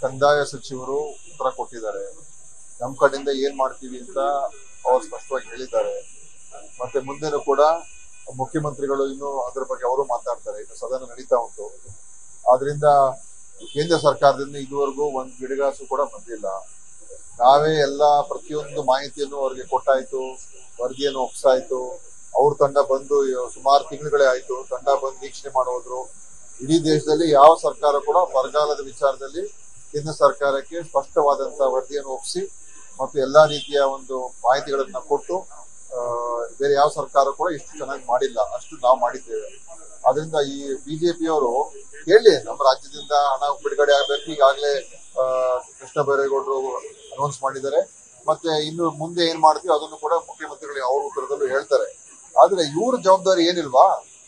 ಕಂದಾಯ ಸಚಿವರು ಉತ್ತರ ಕೊಟ್ಟಿದ್ದಾರೆ ನಮ್ಮ ಕಡೆಯಿಂದ ಏನ್ ಮಾಡ್ತೀವಿ ಅಂತ ಅವ್ರು ಸ್ಪಷ್ಟವಾಗಿ ಹೇಳಿದ್ದಾರೆ ಮತ್ತೆ ಮುಂದೆನೂ ಕೂಡ ಮುಖ್ಯಮಂತ್ರಿಗಳು ಇನ್ನು ಅದ್ರ ಬಗ್ಗೆ ಅವರು ಮಾತಾಡ್ತಾರೆ ಇನ್ನು ಸದನ ನಡೀತಾ ಉಂಟು ಆದ್ರಿಂದ ಕೇಂದ್ರ ಸರ್ಕಾರದಿಂದ ಇದುವರೆಗೂ ಒಂದ್ ಗಿಡಗಾಸು ಕೂಡ ಬಂದಿಲ್ಲ ನಾವೇ ಎಲ್ಲಾ ಪ್ರತಿಯೊಂದು ಮಾಹಿತಿಯನ್ನು ಅವ್ರಿಗೆ ಕೊಟ್ಟಾಯ್ತು ವರದಿಯನ್ನು ಒಪ್ಸಾಯ್ತು ಅವ್ರ ತಂಡ ಬಂದು ಸುಮಾರು ತಿಂಗಳುಗಳೇ ಆಯ್ತು ತಂಡ ಬಂದು ವೀಕ್ಷಣೆ ಮಾಡೋದ್ರು ಇಡೀ ದೇಶದಲ್ಲಿ ಯಾವ ಸರ್ಕಾರ ಕೂಡ ಬರಗಾಲದ ವಿಚಾರದಲ್ಲಿ ಕೇಂದ್ರ ಸರ್ಕಾರಕ್ಕೆ ಸ್ಪಷ್ಟವಾದಂತ ವರದಿಯನ್ನು ಒಪ್ಪಿಸಿ ಮತ್ತು ಎಲ್ಲಾ ರೀತಿಯ ಒಂದು ಮಾಹಿತಿಗಳನ್ನ ಕೊಟ್ಟು ಆ, ಬೇರೆ ಯಾವ ಸರ್ಕಾರ ಕೂಡ ಇಷ್ಟು ಚೆನ್ನಾಗಿ ಮಾಡಿಲ್ಲ ಅಷ್ಟು ನಾವು ಮಾಡಿದ್ದೇವೆ ಅದರಿಂದ ಈ ಬಿಜೆಪಿಯವರು ಹೇಳಿ ನಮ್ಮ ರಾಜ್ಯದಿಂದ ಹಣ ಬಿಡುಗಡೆ ಆಗಬೇಕು ಈಗಾಗಲೇ ಆ, ಕೃಷ್ಣ ಬೈರೇಗೌಡರು ಅನೌನ್ಸ್ ಮಾಡಿದ್ದಾರೆ ಮತ್ತೆ ಇನ್ನು ಮುಂದೆ ಏನ್ ಮಾಡ್ತೀವಿ ಅದನ್ನು ಕೂಡ ಮುಖ್ಯಮಂತ್ರಿಗಳು ಅವ್ರ ಉತ್ತರದಲ್ಲೂ ಹೇಳ್ತಾರೆ ಆದ್ರೆ ಇವ್ರ ಜವಾಬ್ದಾರಿ ಏನಿಲ್ವಾ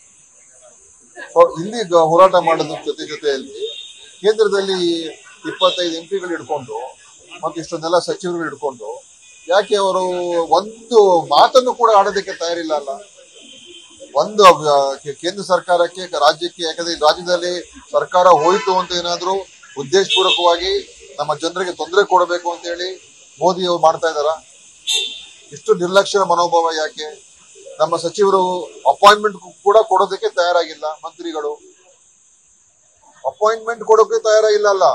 ಸೊ ಇಲ್ಲಿ ಗ- ಹೋರಾಟ ಮಾಡೋದ್ರ ಜೊತೆ ಜೊತೆಯಲ್ಲಿ ಕೇಂದ್ರದಲ್ಲಿ ಇಪ್ಪತ್ತೈದು ಎಂ ಪಿಗಳು ಹಿಡ್ಕೊಂಡು ಮತ್ತೆ ಇಷ್ಟೊಂದೆಲ್ಲ ಸಚಿವರುಗಳು ಹಿಡ್ಕೊಂಡು ಯಾಕೆ ಅವರು ಒಂದು ಮಾತನ್ನು ಕೂಡ ಆಡೋದಕ್ಕೆ ತಯಾರಿಲ್ಲ ಅಲ್ಲ ಒಂದು ಆ, ಕೆ- ಕೇಂದ್ರ ಸರ್ಕಾರಕ್ಕೆ ರಾಜ್ಯಕ್ಕೆ ಯಾಕಂದ್ರೆ ಈ ರಾಜ್ಯದಲ್ಲಿ ಸರ್ಕಾರ ಹೋಯ್ತು ಅಂತ ಏನಾದ್ರು ಉದ್ದೇಶಪೂರ್ವಕವಾಗಿ ನಮ್ಮ ಜನರಿಗೆ ತೊಂದರೆ ಕೊಡಬೇಕು ಅಂತ ಹೇಳಿ ಮೋದಿ ಅವರು ಮಾಡ್ತಾ ಇದಾರ ಇಷ್ಟು ನಿರ್ಲಕ್ಷ್ಯ ಮನೋಭಾವ ಯಾಕೆ ನಮ್ಮ ಸಚಿವರು ಅಪಾಯಿಂಟ್ಮೆಂಟ್ ಕೂಡ ಕೊಡೋದಕ್ಕೆ ತಯಾರಾಗಿಲ್ಲ ಮಂತ್ರಿಗಳು ಅಪಾಯಿಂಟ್ಮೆಂಟ್ ಕೊಡೋಕೆ ತಯಾರಾಗಿಲ್ಲ ಅಲ್ಲ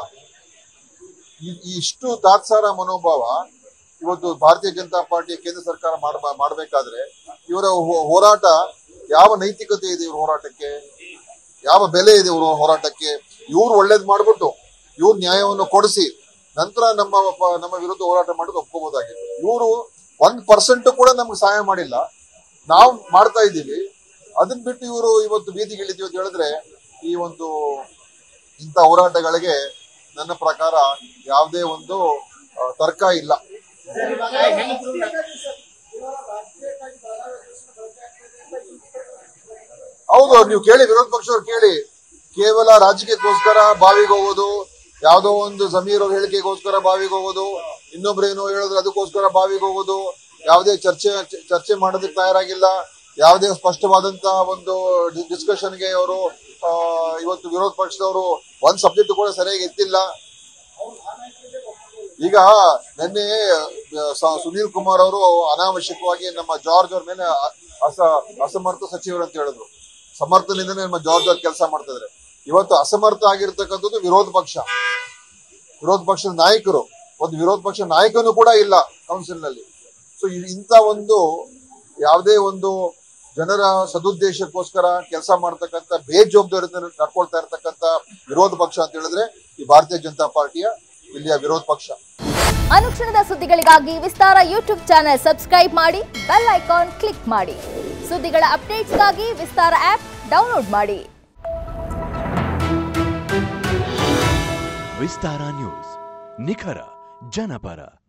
ಈ- ಈ ಇಷ್ಟು ತಾತ್ಸಾರ ಮನೋಭಾವ ಇವತ್ತು ಭಾರತೀಯ ಜನತಾ ಪಾರ್ಟಿ ಕೇಂದ್ರ ಸರ್ಕಾರ ಮಾಡ್ಬ- ಮಾಡ್ಬೇಕಾದ್ರೆ ಇವರ ಹೋ- ಹೋರಾಟ ಯಾವ ನೈತಿಕತೆ ಇದೆ ಇವ್ರ ಹೋರಾಟಕ್ಕೆ ಯಾವ ಬೆಲೆ ಇದೆ ಇವ್ರ ಹೋರಾಟಕ್ಕೆ ಇವ್ರು ಒಳ್ಳೇದ್ ಮಾಡ್ಬಿಟ್ಟು ಇವ್ರು ನ್ಯಾಯವನ್ನು ಕೊಡಿಸಿ ನಂತರ ನಮ್ಮ ಪ- ನಮ್ಮ ವಿರುದ್ಧ ಹೋರಾಟ ಮಾಡೋದು ಒಪ್ಕೋಬಹುದಾಗಿತ್ತು ಇವರು ಒಂದ್ ಪರ್ಸೆಂಟ್ ಕೂಡ ನಮ್ಗೆ ಸಹಾಯ ಮಾಡಿಲ್ಲ ನಾವು ಮಾಡ್ತಾ ಇದ್ದೀವಿ ಅದನ್ನ ಬಿಟ್ಟು ಇವರು ಇವತ್ತು ಬೀದಿಗಿಳಿದೀವಿ ಅಂತ ಹೇಳಿದ್ರೆ ಈ ಒಂದು ಇಂಥ ಹೋರಾಟಗಳಿಗೆ ನನ್ನ ಪ್ರಕಾರ ಯಾವುದೇ ಒಂದು ಆ, ತರ್ಕ ಇಲ್ಲ ಹೌದು ನೀವು ಕೇಳಿ ವಿರೋಧ ಪಕ್ಷದವ್ರು ಕೇಳಿ ಕೇವಲ ರಾಜಕೀಯಕ್ಕೋಸ್ಕರ ಬಾವಿಗೆ ಹೋಗೋದು ಯಾವ್ದೋ ಒಂದು ಜಮೀರ್ ಅವ್ರ ಹೇಳಿಕೆಗೋಸ್ಕರ ಬಾವಿಗೆ ಹೋಗೋದು ಇನ್ನೊಬ್ರೇನೋ ಹೇಳಿದ್ರೆ ಅದಕ್ಕೋಸ್ಕರ ಬಾವಿಗೆ ಹೋಗೋದು ಯಾವುದೇ ಚರ್ಚೆ ಚರ್ಚೆ ಮಾಡೋದಕ್ಕೆ ತಯಾರಾಗಿಲ್ಲ ಯಾವುದೇ ಸ್ಪಷ್ಟವಾದಂತ ಒಂದು ಡಿಸ್ಕಷನ್ಗೆ ಅವರು ಇವತ್ತು ವಿರೋಧ ಪಕ್ಷದವರು ಒಂದ್ ಸಬ್ಜೆಕ್ಟ್ ಕೂಡ ಸರಿಯಾಗಿ ಎತ್ತಿಲ್ಲ ಈಗ ನಿನ್ನೆ ಆ, ಸ- ಸುನೀಲ್ ಕುಮಾರ್ ಅವರು ಅನಾವಶ್ಯಕವಾಗಿ ನಮ್ಮ ಜಾರ್ಜ್ ಅವ್ರ ಮೇಲೆ ಅ- ಅಸ ಅಸಮರ್ಥ ಸಚಿವರು ಅಂತ ಹೇಳಿದ್ರು ಸಮರ್ಥನಿಂದನೇ ನಮ್ಮ ಜಾರ್ಜ್ ಅವ್ರು ಕೆಲಸ ಮಾಡ್ತಾ ಇದ್ದಾರೆ ಇವತ್ತು ಅಸಮರ್ಥ ಆಗಿರ್ತಕ್ಕಂಥದ್ದು ವಿರೋಧ ಪಕ್ಷ ವಿರೋಧ ಪಕ್ಷದ ನಾಯಕರು ಒಂದು ವಿರೋಧ ಪಕ್ಷ ನಾಯಕನು ಕೂಡ ಇಲ್ಲ ಕೌನ್ಸಿಲ್ ನಲ್ಲಿ ಸೊ ಇಂಥ ಒಂದು ಯಾವುದೇ ಒಂದು ಜನರ ಸದುದ್ದೇಶಕ್ಕೋಸ್ಕರ ಕೆಲಸ ಮಾಡ್ತಕ್ಕಂಥ ಬೇಜವಾಬ್ದಾರಿಯಿಂದ ನಡ್ಕೊಳ್ತಾ ಇರ್ತಕ್ಕಂಥ ವಿರೋಧ ಪಕ್ಷ ಅಂತ ಹೇಳಿದ್ರೆ ಈ ಭಾರತೀಯ ಜನತಾ ಪಾರ್ಟಿಯ ಇಲ್ಲಿಯ ವಿರೋಧ ಪಕ್ಷ ಅನುಕ್ಷಣದ ಸುದ್ದಿಗಳಿಗಾಗಿ ವಿಸ್ತಾರ ಯೂಟ್ಯೂಬ್ ಚಾನೆಲ್ ಸಬ್ಸ್ಕ್ರೈಬ್ ಮಾಡಿ ಬೆಲ್ ಐಕಾನ್ ಕ್ಲಿಕ್ ಮಾಡಿ ಸುದ್ದಿಗಳ ಅಪ್ಡೇಟ್ಸ್ಗಾಗಿ ವಿಸ್ತಾರ ಆಪ್ ಡೌನ್ಲೋಡ್ ಮಾಡಿ ವಿಸ್ತಾರ ನ್ಯೂಸ್ ನಿಖರ ಜನಪರ